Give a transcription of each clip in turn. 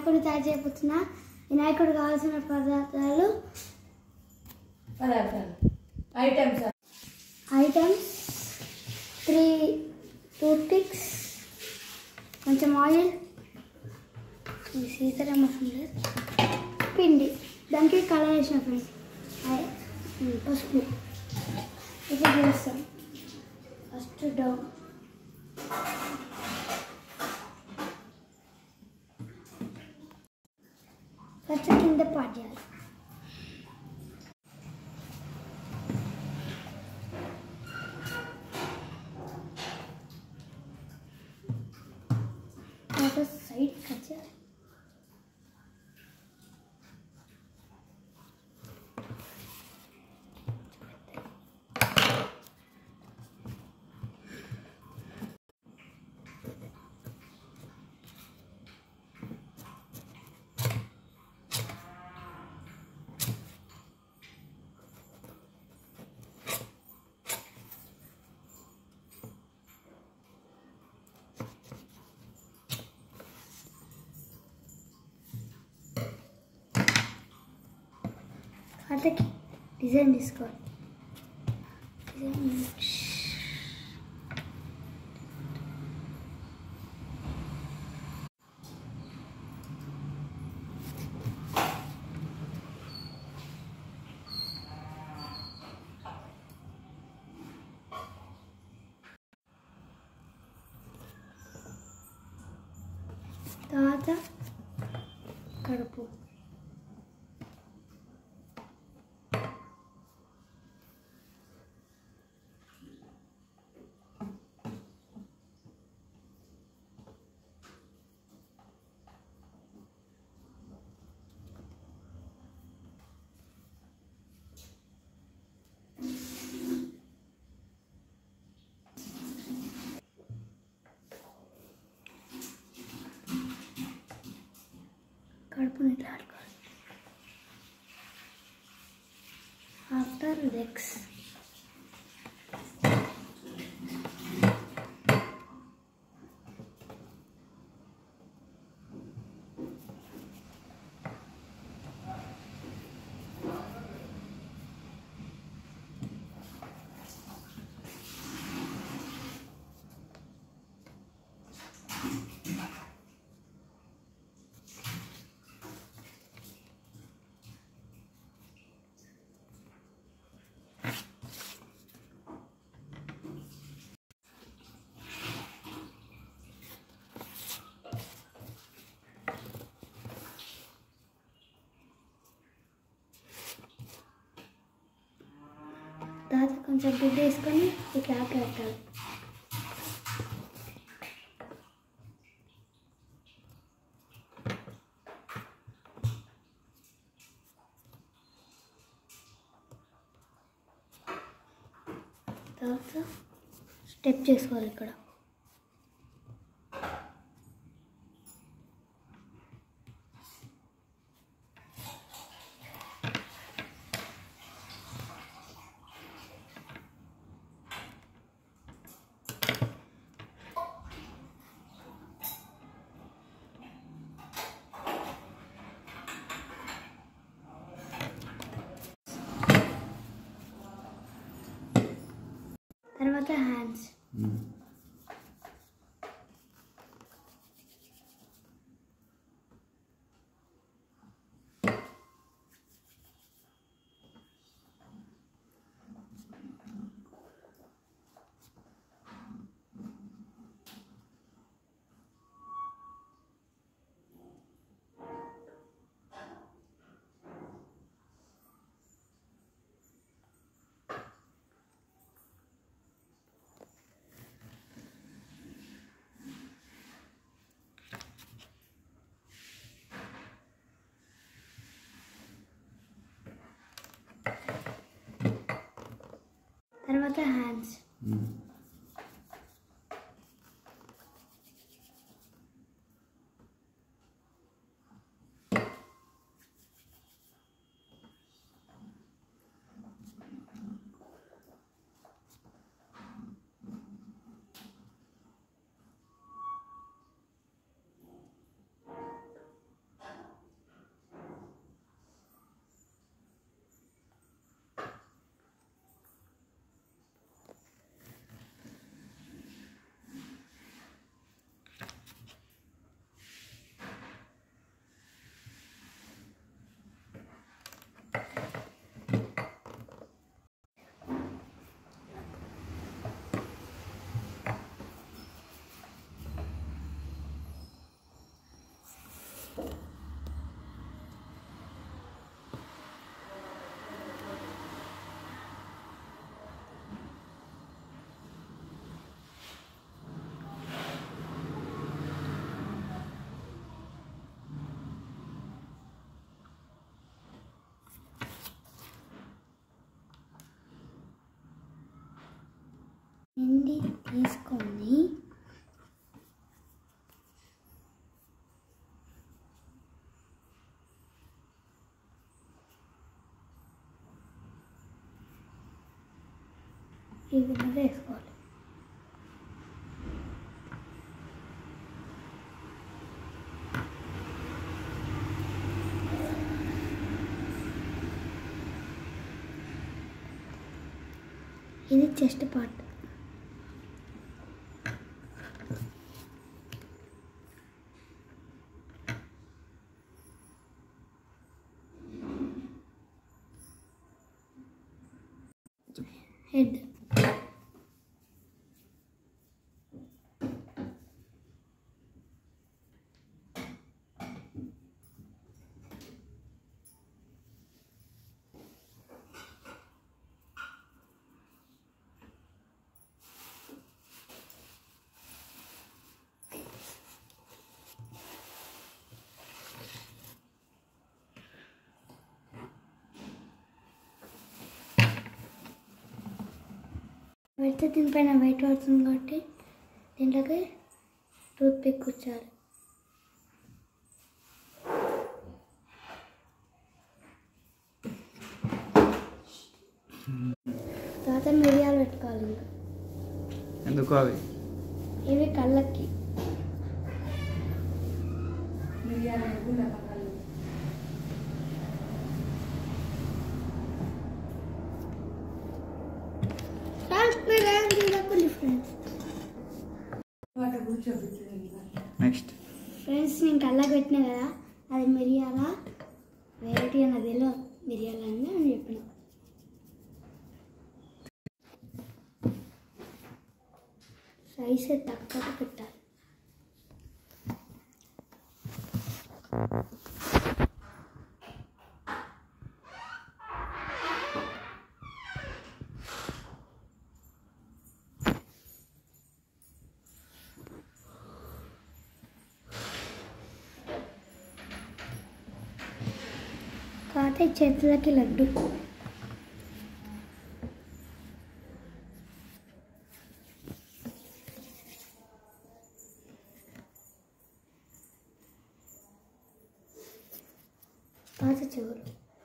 వినాయకుడిని తయారు చేయబోతున్నా వినాయకుడు కావాల్సిన పదార్థాలు పదార్థాలు items items three toothpicks కొంచెం ఆయిల్ సీతారామసం లేదు పిండి దానికి కలర్ వేసిన ఫ్రెండ్స్ పసుపు ఇప్పుడు చేస్తాం ఫస్ట్ డౌన్ ఫస్ట్ కింద పాట్ చేయాలి తర్వాత సైడ్ కట్ చేయాలి వాటికి డిజైన్ తీసుకోవాలి డిజైన్ తర్వాత కడుపు కడుపుని ఇట్లా ఆడుకోవాలి ఆఫ్టర్ లెగ్స్ తర్వాత కొంచెం గుడ్డ వేసుకొని ఇట్లా పెట్టాలి తర్వాత స్టెప్ చేసుకోవాలి ఇక్కడ తర్వాత హ్యాండ్స్ తర్వాత హ్యాండ్స్ పిండి తీసుకొని ఈ విధంగా వేసుకోవాలి ఇది చెస్ట్ పార్ట్ హెడ్ పెడితే దీనిపైన వైట్ పడుతుంది కాబట్టి దీంట్లోకి టూత్ పిక్ కూర్చోాలి తర్వాత మిరియాలు పెట్టుకోవాలి ఇంకా ఎందుకు అవి ఇవి కళ్ళకి ఫ్రెండ్స్ నెక్స్ట్ ఫ్రెండ్స్ నేను కళ్ళకి పెట్టినా కదా అది మిరియాల వెరైటీ అన్నదిలో మిరియాల అని నేను చెప్పిన సైజ్ తక్కువ పెట్టాలి కాకపోతే చేతులకి లడ్డు పాత చెవులు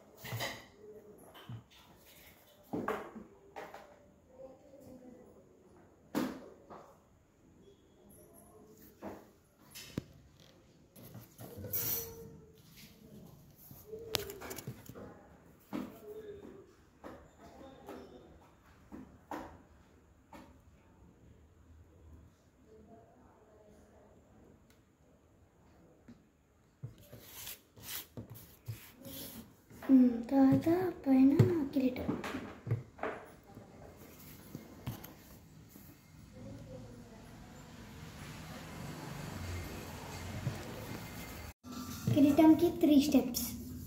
ఉమ్, తర్వాత పైన కిరీటం కిరీటంకి త్రీ స్టెప్స్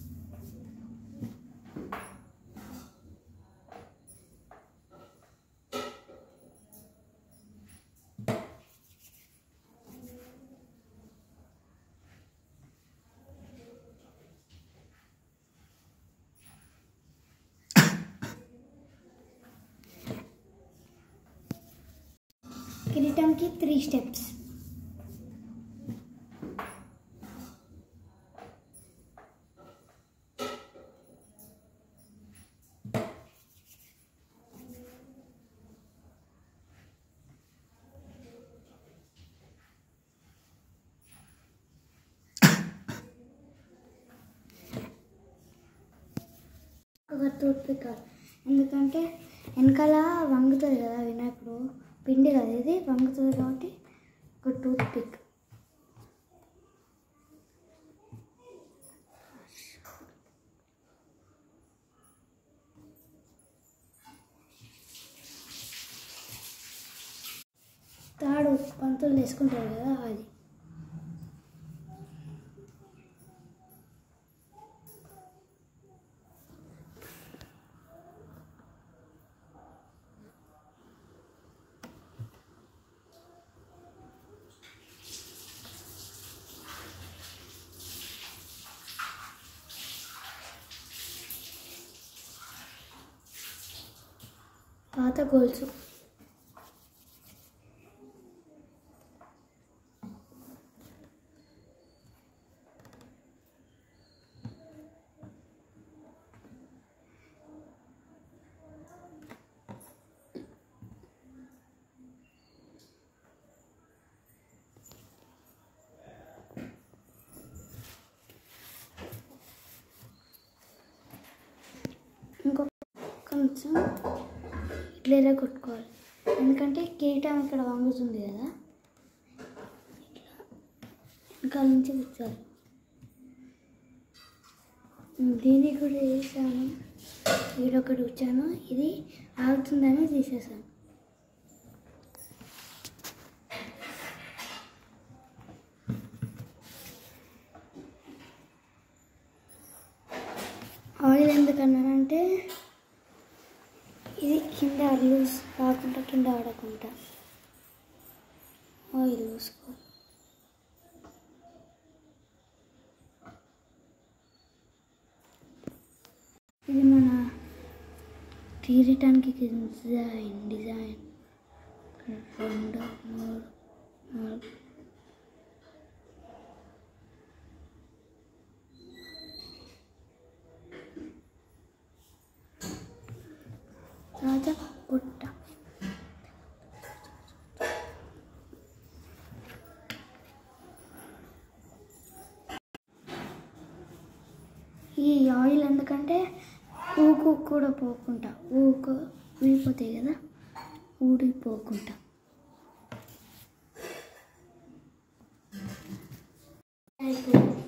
కిరీటంకి త్రీ స్టెప్స్ ఒక టూత్ పిక్ ఎందుకంటే వెనకాల వంగుతుంది కదా వినాయకుడు పిండి కదా ఇది వంగుతుంది కాబట్టి ఒక టూత్ పిక్ తాడు పంతులు వేసుకుంటారు కదా అది పాత గోల్స్ కొంచెం ఇట్లా ఇలా కొట్టుకోవాలి ఎందుకంటే కిరీటం ఇక్కడ వంగుతుంది కదా ఇట్లా వెనకాల నుంచి కూర్చోవాలి దీన్ని కూడా చేశాను ఈడొకటి వచ్చాను ఇది ఆగుతుందని తీసేసాను ఆయిల్ ఎందుకన్నానంటే ఇది కింద లూజ్ కాకుండా కింద ఆడకుండా ఆయిల్ పోసుకో ఇది మన తీరటానికి డిజైన్ డిజైన్ రెండు మూడు నాలుగు రాజా పుట్ట ఈ ఆయిల్ ఎందుకంటే ఊకు కూడా పోకుండా ఊకు ఊడిపోతాయి కదా ఊడిపోకుండా అయిపోయింది